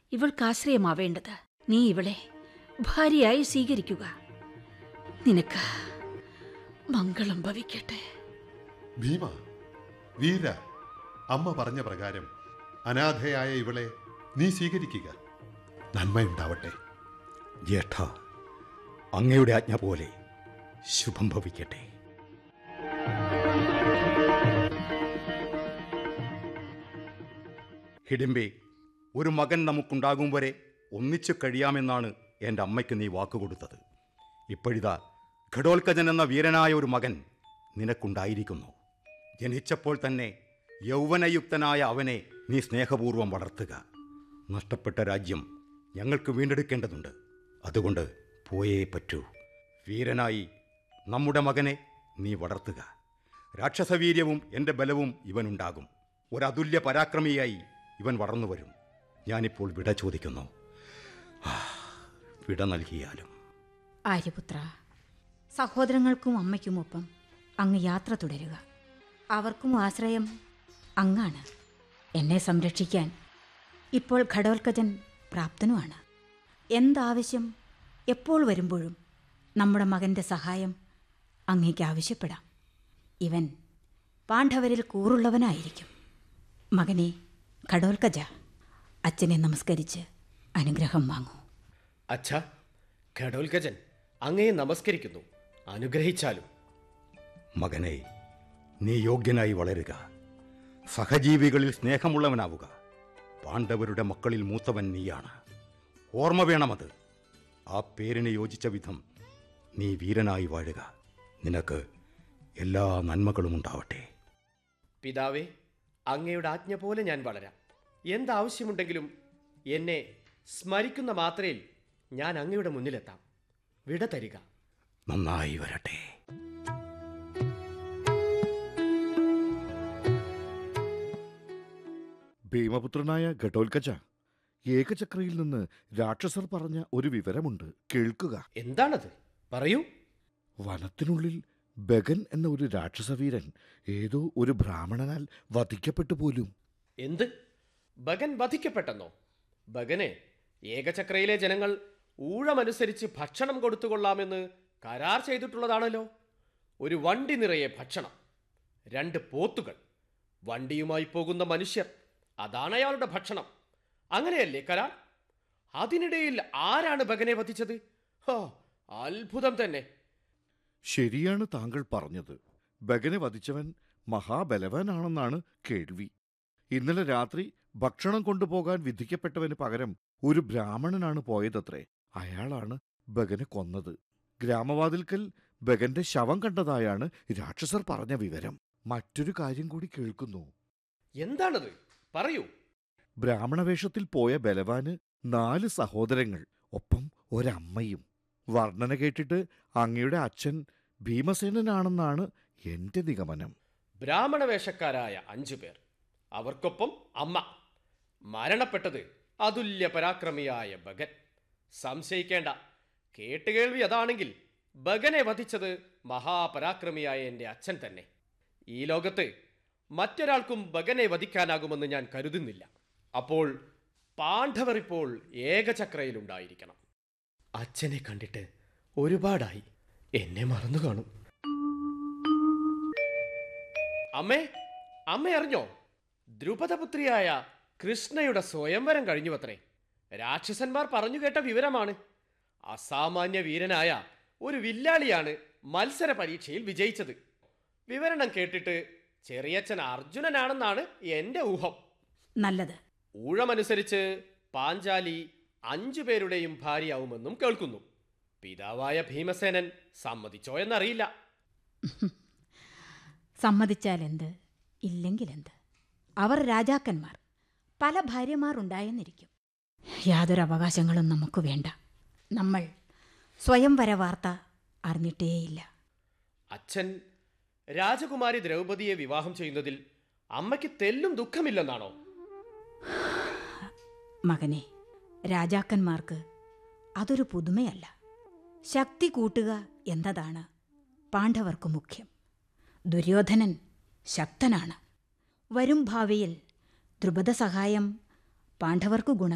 ഇവൾക്കാശ്രയമാവേണ്ടത് നീ ഇവളെ ഭാര്യയായി സ്വീകരിക്കുക നിനക്ക് മംഗളം ഭവിക്കട്ടെ ഭീമ വീര അമ്മ പറഞ്ഞ പ്രകാരം അനാഥയായ ഇവളെ നീ സ്വീകരിക്കുക നന്മയുണ്ടാവട്ടെ ജ്യേഷ്ഠ അങ്ങയുടെ ആജ്ഞ പോലെ ശുഭം ഭവിക്കട്ടെ ഹിഡിംബെ ഒരു മകൻ നമുക്കുണ്ടാകും വരെ ഒന്നിച്ചു കഴിയാമെന്നാണ് എൻ്റെ അമ്മയ്ക്ക് നീ വാക്കുകൊടുത്തത് ഇപ്പോഴിതാ ഘടോൽക്കജൻ എന്ന വീരനായ ഒരു മകൻ നിനക്കുണ്ടായിരിക്കുന്നു ജനിച്ചപ്പോൾ തന്നെ യൗവനയുക്തനായ അവനെ നീ സ്നേഹപൂർവ്വം വളർത്തുക നഷ്ടപ്പെട്ട രാജ്യം ഞങ്ങൾക്ക് വീണ്ടെടുക്കേണ്ടതുണ്ട് അതുകൊണ്ട് പോയേ പറ്റൂ വീരനായി നമ്മുടെ മകനെ നീ വളർത്തുക രാക്ഷസവീര്യവും എൻ്റെ ബലവും ഇവനുണ്ടാകും ഒരതുല്യ പരാക്രമിയായി ഇവൻ വളർന്നു വരും ഞാനിപ്പോൾ വിട ചോദിക്കുന്നു ആ, വിട നൽകിയാലും ആര്യപുത്ര സഹോദരങ്ങൾക്കും അമ്മയ്ക്കുമൊപ്പം അങ്ങ് യാത്ര തുടരുക അവർക്കും ആശ്രയം അങ്ങാണ് എന്നെ സംരക്ഷിക്കാൻ ഇപ്പോൾ ഘടോൽക്കജൻ പ്രാപ്തനുമാണ് എന്താവശ്യം എപ്പോൾ വരുമ്പോഴും നമ്മുടെ മകൻ്റെ സഹായം അങ്ങേക്ക് ആവശ്യപ്പെടാം ഇവൻ പാണ്ഡവരിൽ കൂറുള്ളവനായിരിക്കും മകനെ ഘടോൽക്കജ അച്ഛനെ നമസ്കരിച്ച് അനുഗ്രഹം വാങ്ങൂ അച്ഛ ഘടോൽഗജൻ അങ്ങയെ നമസ്കരിക്കുന്നു അനുഗ്രഹിച്ചാലും മകനെ നീ യോഗ്യനായി വളരുക സഹജീവികളിൽ സ്നേഹമുള്ളവനാവുക പാണ്ഡവരുടെ മക്കളിൽ മൂത്തവൻ നീയാണ് ഓർമ്മ വേണമത് ആ പേരിന് യോജിച്ച വിധം നീ വീരനായി വാഴുക നിനക്ക് എല്ലാ നന്മകളും ഉണ്ടാവട്ടെ പിതാവേ അങ്ങയുടെ ആജ്ഞ പോലെ ഞാൻ വളരാം എന്താവശ്യമുണ്ടെങ്കിലും എന്നെ സ്മരിക്കുന്ന മാത്രയിൽ ഞാൻ അങ്ങയുടെ മുന്നിലെത്താം വിട തരിക നന്നായി വരട്ടെ ഭീമപുത്രനായ ഘടോൽക്കജ ഏകചക്രയിൽ നിന്ന് രാക്ഷസർ പറഞ്ഞ ഒരു വിവരമുണ്ട് കേൾക്കുക എന്താണത് പറയൂ വനത്തിനുള്ളിൽ ബഗൻ എന്ന ഒരു രാക്ഷസവീരൻ ഏതോ ഒരു ബ്രാഹ്മണനാൽ വധിക്കപ്പെട്ടു പോലും എന്ത് ബഗൻ വധിക്കപ്പെട്ടെന്നോ ബഗനെ ഏകചക്രയിലെ ജനങ്ങൾ ഊഴമനുസരിച്ച് ഭക്ഷണം കൊടുത്തുകൊള്ളാമെന്ന് കരാർ ചെയ്തിട്ടുള്ളതാണല്ലോ ഒരു വണ്ടി നിറയെ ഭക്ഷണം രണ്ട് പോത്തുകൾ വണ്ടിയുമായി പോകുന്ന മനുഷ്യർ അതാണ് അയാളുടെ ഭക്ഷണം അങ്ങനെയല്ലേ കരാർ അതിനിടയിൽ ആരാണ് ബഗനെ വധിച്ചത് ഹോ അത്ഭുതം തന്നെ ശരിയാണ് താങ്കൾ പറഞ്ഞത് ബഗനെ വധിച്ചവൻ മഹാബലവാനാണെന്നാണ് കേൾവി ഇന്നലെ രാത്രി ഭക്ഷണം കൊണ്ടുപോകാൻ വിധിക്കപ്പെട്ടവന് പകരം ഒരു ബ്രാഹ്മണനാണ് പോയതത്രേ അയാളാണ് ബഗനെ കൊന്നത് ഗ്രാമവാതിൽക്കൽ ബഗന്റെ ശവം കണ്ടതായാണ് രാക്ഷസർ പറഞ്ഞ വിവരം മറ്റൊരു കാര്യം കൂടി കേൾക്കുന്നു എന്താണത് പറയൂ ബ്രാഹ്മണവേഷത്തിൽ പോയ ബലവാന് നാല് സഹോദരങ്ങൾ ഒപ്പം ഒരമ്മയും വർണ്ണന കേട്ടിട്ട് അങ്ങയുടെ അച്ഛൻ ഭീമസേനനാണെന്നാണ് എന്റെ നിഗമനം ബ്രാഹ്മണ വേഷക്കാരായ അഞ്ചു പേർ അവർക്കൊപ്പം അമ്മ മരണപ്പെട്ടത് അതുല്യ പരാക്രമിയായ ബഗൻ സംശയിക്കേണ്ട കേട്ടുകേൾവി അതാണെങ്കിൽ ബഗനെ വധിച്ചത് മഹാപരാക്രമിയായ എൻ്റെ അച്ഛൻ തന്നെ ഈ ലോകത്ത് മറ്റൊരാൾക്കും ബഗനെ വധിക്കാനാകുമെന്ന് ഞാൻ കരുതുന്നില്ല അപ്പോൾ പാണ്ഡവർ ഇപ്പോൾ ഏകചക്രയിലുണ്ടായിരിക്കണം അച്ഛനെ കണ്ടിട്ട് ഒരുപാടായി എന്നെ മറന്നു കാണും അമ്മേ അമ്മ അറിഞ്ഞോ ദ്രുപദപുത്രിയായ കൃഷ്ണയുടെ സ്വയംവരം കഴിഞ്ഞുവത്രേ രാക്ഷസന്മാർ പറഞ്ഞു കേട്ട വിവരമാണ് അസാമാന്യ വീരനായ ഒരു വില്ലാളിയാണ് മത്സര പരീക്ഷയിൽ വിജയിച്ചത് വിവരണം കേട്ടിട്ട് ചെറിയച്ഛൻ അർജുനനാണെന്നാണ് എൻ്റെ ഊഹം നല്ലത് ഊഴമനുസരിച്ച് പാഞ്ചാലി അഞ്ചു പേരുടെയും ഭാര്യയാവുമെന്നും കേൾക്കുന്നു പിതാവായ ഭീമസേനൻ സമ്മതിച്ചോ എന്നറിയില്ല സമ്മതിച്ചാൽ എന്ത് ഇല്ലെങ്കിലെന്ത് അവർ രാജാക്കന്മാർ പല ഭാര്യമാർ ഉണ്ടായെന്നിരിക്കും യാതൊരു അവകാശങ്ങളും നമുക്ക് വേണ്ട നമ്മൾ സ്വയംവര വാർത്ത അറിഞ്ഞിട്ടേയില്ല അച്ഛൻ രാജകുമാരി ദ്രൗപദിയെ വിവാഹം ചെയ്യുന്നതിൽ അമ്മയ്ക്ക് തെല്ലും ദുഃഖമില്ലെന്നാണോ മകനെ രാജാക്കന്മാർക്ക് അതൊരു പുതുമയല്ല ശക്തി കൂട്ടുക എന്നതാണ് പാണ്ഡവർക്ക് മുഖ്യം ദുര്യോധനൻ ശക്തനാണ് വരും ഭാവിയിൽ ദ്രുപദ സഹായം പാണ്ഡവർക്ക് ഗുണം